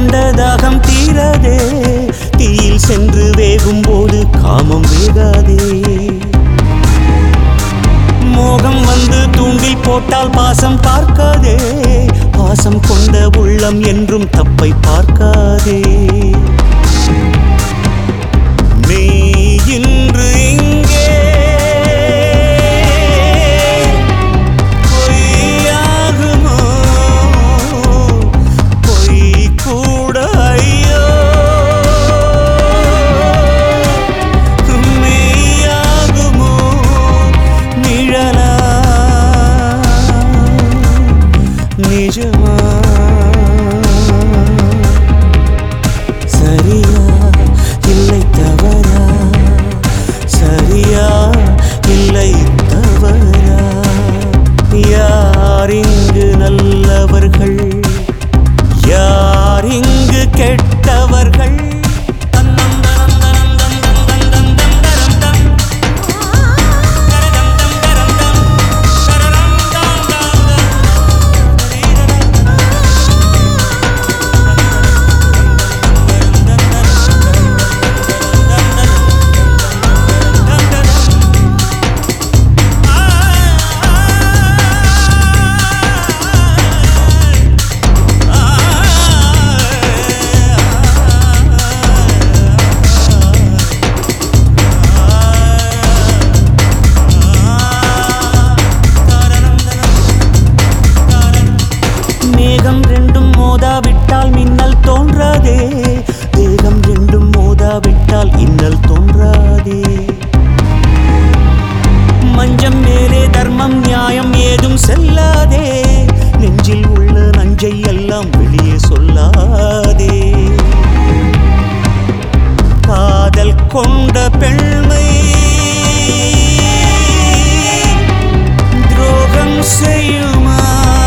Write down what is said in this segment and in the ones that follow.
கொண்ட தாகம் தீராதே தீயில் சென்று வேகும் போது காமம் வேகாதே மோகம் வந்து தூண்டில் போட்டால் பாசம் பார்க்காதே பாசம் கொண்ட உள்ளம் என்றும் தப்பை பார்க்காதே நீ இன்று இங்கே பொய்யாகுமோ பொய் கூட ஐயோ மெய்யாகுமோ நிழலா நிஜமா சரியா இல்லை தவறா சரியா இல்லை தவறா யார் இங்கு நல்லவர்கள் யார் இங்கு கெட்டவர்கள் தன்னம் தனம் தனம் தம் தம் தம் தம் தம் தரம் தம். தரதம் தம் தரம் தம். தரரம் தம் தம் தம். மேகம் ரெண்டும் மோதாவிட்டால் மின்னல் தோன்றாதே தேகம் ரெண்டும் மோதாவிட்டால் இன்னல் தோன்றாதே மஞ்சம் மேலே தர்மம் நியாயம் ஏதும் செல்லாதே நெஞ்சில் உள்ள நஞ்சை எல்லாம் வெளியே சொல்லாதே காதல் கொண்ட பெண்மை துரோகம் செய்யுமா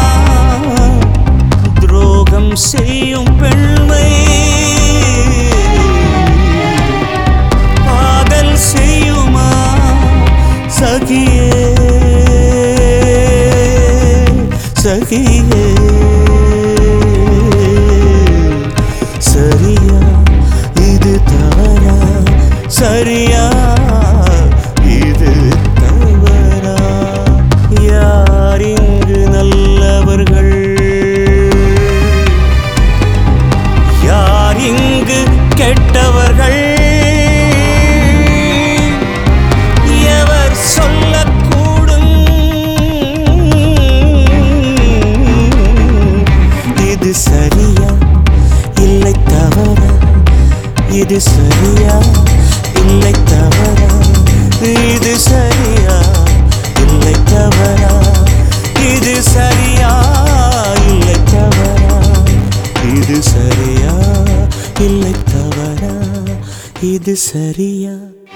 துரோகம் செய்யும் பெண்மை காதல் செய்யுமா சகியே சகியே சரியா இது தவறா சரியா இது தவறா யார் இங்கு நல்லவர்கள் யார் இங்கு கெட்டவர்கள் எவர் சொல்லக்கூடும் இது சரியா இல்லை தவறா இது சரியா இல்லை தவறா இது சரியா இல்லை தவறா இது சரியா இல்லை தவறா இது சரியா இல்லை தவறா இது சரியா